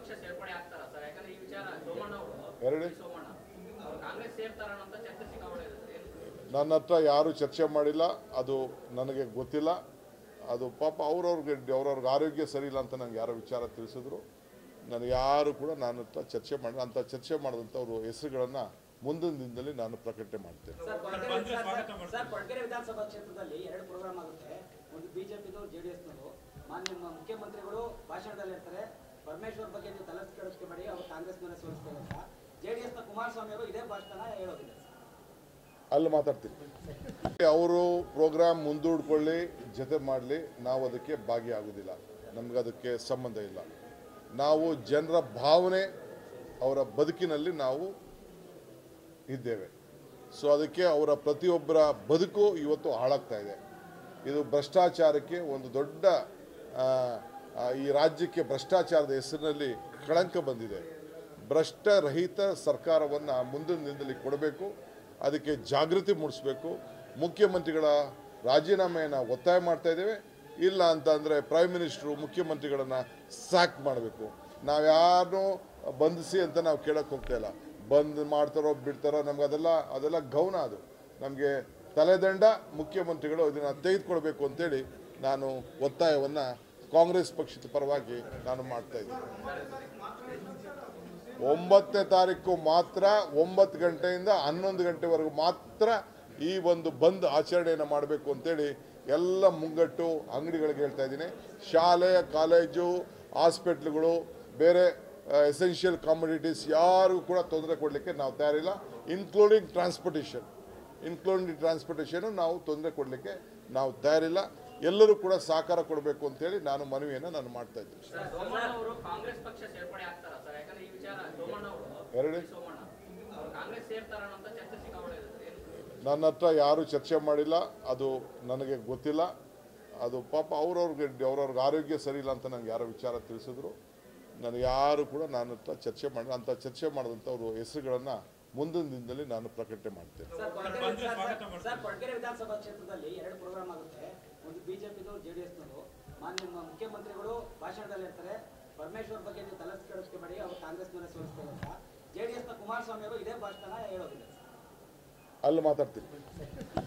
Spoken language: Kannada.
ಪಕ್ಷ ಸೇರ್ಪಡೆ ಆಗ್ತಾರ ಸರ್ ಯಾಕಂದ್ರೆ ಈ ವಿಚಾರ ಸೋಮಣ್ಣ ಅವರು ಎರಡು ಸೋಮಣ್ಣ ಅವ್ರು ಕಾಂಗ್ರೆಸ್ ಸೇರ್ತಾರ ಅಂತ ಚರ್ಚೆ ಸಿಕ್ಕಾಪಟ್ಟೆ ಇದೆ. ಏನು ನನ್ನ ಹತ್ರ ಯಾರು ಚರ್ಚೆ ಮಾಡಿಲ್ಲ ಅದು ನನಗೆ ಗೊತ್ತಿಲ್ಲ ಅದು ಪಾಪ ಅವ್ರವ್ರಿಗೆ ಅವ್ರವ್ರಿಗೆ ಆರೋಗ್ಯ ಸರಿ ಇಲ್ಲ ಅಂತ ನಂಗೆ ಯಾರೋ ವಿಚಾರ ತಿಳಿಸಿದ್ರು ನನಗೆ ಯಾರು ಕೂಡ ನನ್ನ ಹತ್ರ ಚರ್ಚೆ ಮಾಡಿ ಅಂಥ ಚರ್ಚೆ ಮಾಡಿದಂಥವ್ರು ಹೆಸರುಗಳನ್ನು ಮುಂದಿನ ದಿನದಲ್ಲಿ ನಾನು ಪ್ರಕಟಣೆ ಮಾಡ್ತೇನೆ sir Koratagere sir, sir Koratagere ವಿಧಾನಸಭಾ ಕ್ಷೇತ್ರದಲ್ಲಿ ಎರಡು ಪ್ರೋಗ್ರಾಮ್ ಆಗುತ್ತೆ ಒಂದು ಬಿಜೆಪಿದು ಜೆಡಿಎಸ್ನದು ಮಾನ್ಯ ಮ- ಮುಖ್ಯಮಂತ್ರಿಗಳು ಭಾಷಣದಲ್ಲಿ ಇರ್ತಾರೆ ಪರಮೇಶ್ವರ್ ಬಗ್ಗೆ ನೀವು ತಲೆ ಕೆಡಿಸ್ಕೆ ಮಾಡಿ ಅವರು ಕಾಂಗ್ರೆಸ್ ಮೇಲೆ ಸೋಲಿಸ್ತಾರೆ ಅಂತ ಜೆಡಿಎಸ್ ನ ಕುಮಾರಸ್ವಾಮಿ ಅವರು ಇದೇ ಭಾಷಣ ಹೇಳೋದಿದೆ ಅಲ್ಲಿ ಮಾತಾಡ್ತೀನಿ ಅವರು ಪ್ರೋಗ್ರಾಮ್ ಮುಂದೂಡ್ಕೊಳ್ಳಿ ಜೊತೆ ಮಾಡಲಿ ನಾವು ಅದಕ್ಕೆ ಭಾಗಿಯಾಗೋದಿಲ್ಲ ನಮ್ಗೆ ಅದಕ್ಕೆ ಸಂಬಂಧ ಇಲ್ಲ ನಾವು ಜನರ ಭಾವನೆ ಅವರ ಬದುಕಿನಲ್ಲಿ ನಾವು ಇದ್ದೇವೆ ಸೊ ಅದಕ್ಕೆ ಅವರ ಪ್ರತಿಯೊಬ್ಬರ ಬದುಕು ಇವತ್ತು ಹಾಳಾಗ್ತಾ ಇದೆ ಇದು ಭ್ರಷ್ಟಾಚಾರಕ್ಕೆ ಒಂದು ದೊಡ್ಡ ಆ, ಆ, ಈ ರಾಜ್ಯಕ್ಕೆ ಭ್ರಷ್ಟಾಚಾರದ ಹೆಸರಿನಲ್ಲಿ ಕಳಂಕ ಬಂದಿದೆ ಭ್ರಷ್ಟರಹಿತ ಸರ್ಕಾರವನ್ನು ಮುಂದಿನ ದಿನದಲ್ಲಿ ಕೊಡಬೇಕು ಅದಕ್ಕೆ ಜಾಗೃತಿ ಮೂಡಿಸಬೇಕು ಮುಖ್ಯಮಂತ್ರಿಗಳ ರಾಜೀನಾಮೆಯನ್ನು ಒತ್ತಾಯ ಮಾಡ್ತಾ ಇದ್ದೇವೆ ಇಲ್ಲ ಅಂತ ಅಂದರೆ ಪ್ರೈಮ್ ಮಿನಿಸ್ಟ್ರು ಮುಖ್ಯಮಂತ್ರಿಗಳನ್ನು ಸ್ಯಾಕ್ ಮಾಡಬೇಕು ನಾವು ಯಾರನ್ನೂ ಬಂಧಿಸಿ ಅಂತ ನಾವು ಕೇಳಕ್ಕೆ ಹೋಗ್ತಾ ಇಲ್ಲ ಬಂದ್ ಮಾಡ್ತಾರೋ ಬಿಡ್ತಾರೋ ನಮ್ಗೆ ಅದೆಲ್ಲ ಅದೆಲ್ಲ ಗೌನ ಅದು ನಮಗೆ ತಲೆದಂಡ ಮುಖ್ಯಮಂತ್ರಿಗಳು ಇದನ್ನು ತೆಗೆದುಕೊಳ್ಬೇಕು ಅಂತೇಳಿ ನಾನು ಒತ್ತಾಯವನ್ನು ಕಾಂಗ್ರೆಸ್ ಪಕ್ಷದ ಪರವಾಗಿ ನಾನು ಮಾಡ್ತಾ ಇದ್ದೀನಿ ಒಂಬತ್ತನೇ ತಾರೀಕು ಮಾತ್ರ ಒಂಬತ್ತು ಗಂಟೆಯಿಂದ ಹನ್ನೊಂದು ಗಂಟೆವರೆಗೂ ಮಾತ್ರ ಈ ಒಂದು ಬಂದ್ ಆಚರಣೆಯನ್ನು ಮಾಡಬೇಕು ಅಂತೇಳಿ ಎಲ್ಲ ಮುಂಗಟ್ಟು ಅಂಗಡಿಗಳಿಗೆ ಹೇಳ್ತಾ ಇದ್ದೀನಿ ಶಾಲೆ ಕಾಲೇಜು ಹಾಸ್ಪಿಟ್ಲ್ಗಳು ಬೇರೆ ಎಸೆನ್ಷಿಯಲ್ ಕಾಮೊಡಿಟೀಸ್ ಯಾರಿಗೂ ಕೂಡ ತೊಂದರೆ ಕೊಡಲಿಕ್ಕೆ ನಾವು ತಯಾರಿಲ್ಲ ಇನ್ಕ್ಲೂಡಿಂಗ್ ಟ್ರಾನ್ಸ್ಪೋರ್ಟೇಷನ್ ಇನ್ಕ್ಲೂಡಿಂಗ್ ಟ್ರಾನ್ಸ್ಪೋರ್ಟೇಷನು ನಾವು ತೊಂದರೆ ಕೊಡಲಿಕ್ಕೆ ನಾವು ತಯಾರಿಲ್ಲ ಎಲ್ಲರೂ ಕೂಡ ಸಹಕಾರ ಕೊಡಬೇಕು ಅಂತೇಳಿ ನಾನು ಮನವಿಯನ್ನು ನಾನು ಮಾಡ್ತಾ ಇದ್ದೀನಿ ಸರ್ ಸೋಮಣ್ಣ ಅವರು ಕಾಂಗ್ರೆಸ್ ಪಕ್ಷ ಸೇರ್ಪಡೆ ಆಗ್ತಾರ ಸರ್ ಯಾಕಂದ್ರೆ ಈ ವಿಚಾರ ಸೋಮಣ್ಣ ಅವರು ಎರಡು ಸೋಮಣ್ಣ ಅವ್ರು ಕಾಂಗ್ರೆಸ್ ಸೇರ್ತಾರ ಅಂತ ಚರ್ಚೆ ಸಿಕ್ಕಾಪಟ್ಟೆ ಇದೆ. ಏನು ನನ್ನ ಹತ್ರ ಯಾರು ಚರ್ಚೆ ಮಾಡಿಲ್ಲ ಅದು ನನಗೆ ಗೊತ್ತಿಲ್ಲ ಅದು ಪಾಪ ಅವ್ರವ್ರಿಗೆ ಅವ್ರವ್ರಿಗೆ ಆರೋಗ್ಯ ಸರಿ ಇಲ್ಲ ಅಂತ ನಂಗೆ ಯಾರೋ ವಿಚಾರ ತಿಳಿಸಿದ್ರು ನನಗೆ ಯಾರು ಕೂಡ ನನ್ನ ಹತ್ರ ಚರ್ಚೆ ಮಾಡಿ ಅಂಥ ಚರ್ಚೆ ಮಾಡಿದಂಥವ್ರು ಹೆಸರುಗಳನ್ನು ಮುಂದಿನ ದಿನದಲ್ಲಿ ನಾನು ಪ್ರಕಟಣೆ ಮಾಡ್ತೇನೆ sir Koratagere sir, sir Koratagere ವಿಧಾನಸಭಾ ಕ್ಷೇತ್ರದಲ್ಲಿ ಎರಡು ಪ್ರೋಗ್ರಾಮ್ ಆಗುತ್ತೆ ಒಂದು ಬಿಜೆಪಿದು ಜೆಡಿಎಸ್ನದು ಮಾನ್ಯ ಮ- ಮುಖ್ಯಮಂತ್ರಿಗಳು ಭಾಷಣದಲ್ಲಿ ಇರ್ತಾರೆ ಪರಮೇಶ್ವರ್ ಬಗ್ಗೆ ನೀವು ತಲೆ ಕೆಡಿಸ್ಕೆ ಮಾಡಿ ಅವರು ಕಾಂಗ್ರೆಸ್ ಮೇಲೆ ಸೋಲಿಸ್ತಾರೆ ಅಂತ ಜೆಡಿಎಸ್ ನ ಕುಮಾರಸ್ವಾಮಿ ಅವರು ಇದೇ ಭಾಷಣ ಹೇಳೋದಿದೆ ಅಲ್ಲಿ ಮಾತಾಡ್ತೀನಿ